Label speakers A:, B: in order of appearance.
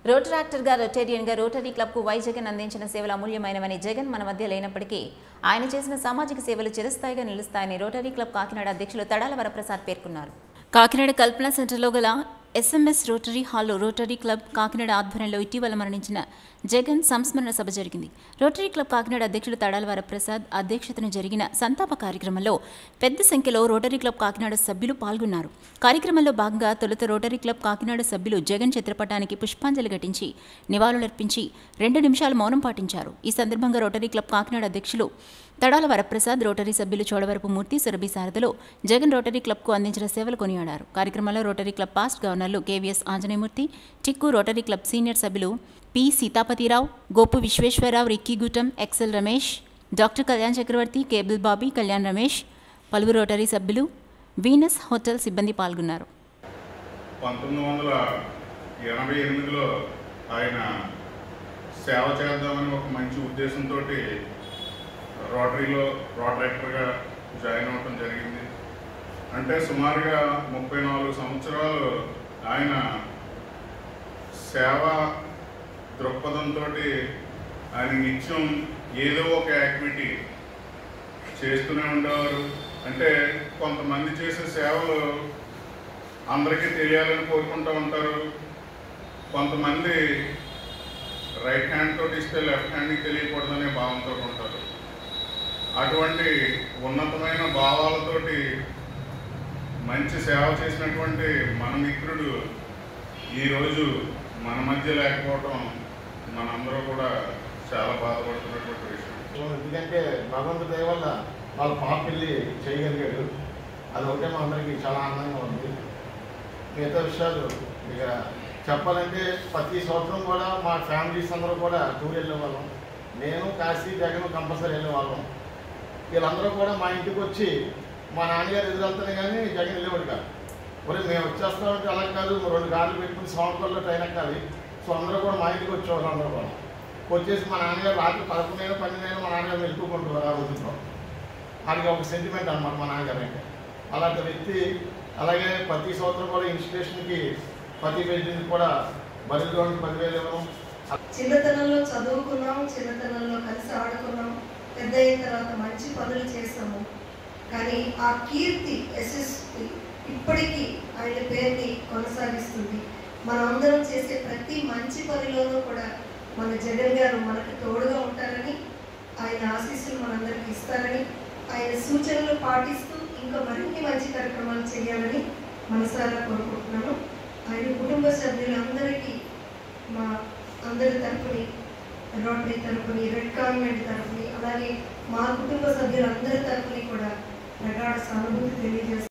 A: రోటరాక్టర్గా రొటేరియన్గా రోటరీ క్లబ్కు వై జగన్ అందించిన సేవలు అమూల్యమైనవని జగన్ మన మధ్య లేనప్పటికీ ఆయన చేసిన సామాజిక సేవలు చిరస్థాయిగా నిలుస్తాయని రోటరీ క్లబ్ కాకినాడ అధ్యక్షులు తడాల వరప్రసాద్ పేర్కొన్నారు కాకినాడ కల్పన సెంటర్లో గల ఎస్ఎంఎస్ రోటరీ హాల్లో రోటరీ క్లబ్ కాకినాడ ఆధ్వర్యంలో ఇటీవల మరణించిన జగన్ సంస్మరణ సభ జరిగింది రోటరీ క్లబ్ కాకినాడ అధ్యక్షుడు తడాల వరప్రసాద్ అధ్యక్షతన జరిగిన సంతాప కార్యక్రమంలో పెద్ద సంఖ్యలో రోటరీ క్లబ్ కాకినాడ సభ్యులు పాల్గొన్నారు కార్యక్రమంలో భాగంగా తొలుత రోటరీ క్లబ్ కాకినాడ సభ్యులు జగన్ చిత్రపటానికి పుష్పాంజలి ఘటించి నివాళులర్పించి రెండు నిమిషాలు మౌనం పాటించారు ఈ సందర్భంగా రోటరీ క్లబ్ కాకినాడ అధ్యక్షులు తడాల వరప్రసాద్ రోటరీ సభ్యులు చోడవరపు మూర్తి సురభి సారథిలో జగన్ రోటరీ క్లబ్కు అందించిన సేవలు కొనియాడారు కార్యక్రమంలో రోటరీ క్లబ్ పాస్ట్ గవర్నర్లు కేవీఎస్ ఆంజనేయమూర్తి టిక్కు రోటరీ క్లబ్ సీనియర్ సభ్యులు పి సీతాపతిరావు గోపు విశ్వేశ్వరరావు రిక్కిగూటం Excel Ramesh doctor Kalyan Chakravarthy cable Bobby Kalyan Ramesh పలువురు రోటరీ సభ్యులు వీనస్ హోటల్ సిబ్బంది పాల్గొన్నారు
B: పంతొమ్మిది వందల ఎనభై ఎనిమిదిలో ఆయన సేవ చేద్దామని ఒక మంచి ఉద్దేశంతో రోటరీలో రోటరేక్టర్గా జాయిన్ అవ్వటం జరిగింది అంటే సుమారుగా ముప్పై నాలుగు సంవత్సరాలు ఆయన సేవ దృక్పథంతో ఆయన నిత్యం ఏదో ఒక యాక్టివిటీ చేస్తూనే ఉండేవారు అంటే కొంతమంది చేసే సేవలు అందరికీ తెలియాలని కోరుకుంటూ ఉంటారు కొంతమంది రైట్ హ్యాండ్ తోటి ఇస్తే లెఫ్ట్ హ్యాండ్కి తెలియకూడదనే భావంతో ఉంటారు అటువంటి ఉన్నతమైన భావాలతోటి మంచి సేవ చేసినటువంటి మన మిత్రుడు ఈరోజు మన మధ్య లేకపోవటం మనందరూ కూడా చాలా బాధపడుతున్నటువంటి విషయం
C: ఎందుకంటే భగవంతుడి దయ వల్ల వాళ్ళ పాప పెళ్ళి చేయగలిగాడు అది ఒకటే మా అందరికీ చాలా ఆనందంగా ఉంది మిగతా విషయాలు ఇక చెప్పాలంటే ప్రతి సంవత్సరం కూడా మా ఫ్యామిలీస్ అందరూ కూడా టూర్ వెళ్ళేవాళ్ళం నేను కాశీ జగన్ కంపల్సరీ వెళ్ళేవాళ్ళం వీళ్ళందరూ కూడా మా ఇంటికి వచ్చి మా నాన్నగారు ఎదురెళ్తానే కానీ జగన్ వెళ్ళేవాడు కాదు మరి మేము వచ్చేస్తామంటే అలా కాదు రెండు కార్లు పెట్టుకుని సంవత్సరాల్లో ట్రైన్ ఎక్కాలి సో అందరూ కూడా మా ఇంటికి వచ్చేవాళ్ళు అందరూ కూడా వచ్చేసి మా నాన్నగారు రాత్రి పదకొండైనా పన్నెండైనా మా నాన్నగారు వెళ్ళుకుంటారు ఆ రోజుల్లో ఆయనకి ఒక సెంటిమెంట్ అనమాట మా నాన్నగారు అంటే అలాంటి వ్యక్తి అలాగే ప్రతి సంవత్సరం కూడా ఇన్స్టిట్యూషన్కి ప్రతి పేజీకి కూడా బదిలో పదివేలు ఇవ్వడం
D: చిన్నతనంలో చదువుకున్నాం చిన్నతనంలో కలిసి ఆడుకున్నాం పెద్ద అయిన తర్వాత మంచి పనులు చేసాము కానీ ఆ కీర్తి ఎస్ఎస్పి ఇప్పటికీ ఆయన పేరుని కొనసాగిస్తుంది మనం అందరం చేసే ప్రతి మంచి పనిలోనూ కూడా మన జగన్ గారు మనకు తోడుగా ఉంటారని ఆయన ఆశీస్సులు మనందరికి ఇస్తారని ఆయన సూచనలు పాటిస్తూ ఇంకా మరిన్ని మంచి కార్యక్రమాలు చేయాలని మనసారా కోరుకుంటున్నాను ఆయన కుటుంబ సభ్యులందరికీ మా అందరి తరపుని రోటరీ తరపుని రెడ్ కాన్వెంట్ తరపుని అలాగే మా కుటుంబ సభ్యులందరి తరపుని కూడా ప్రగాఢ సానుభూతి తెలియజేస్తాను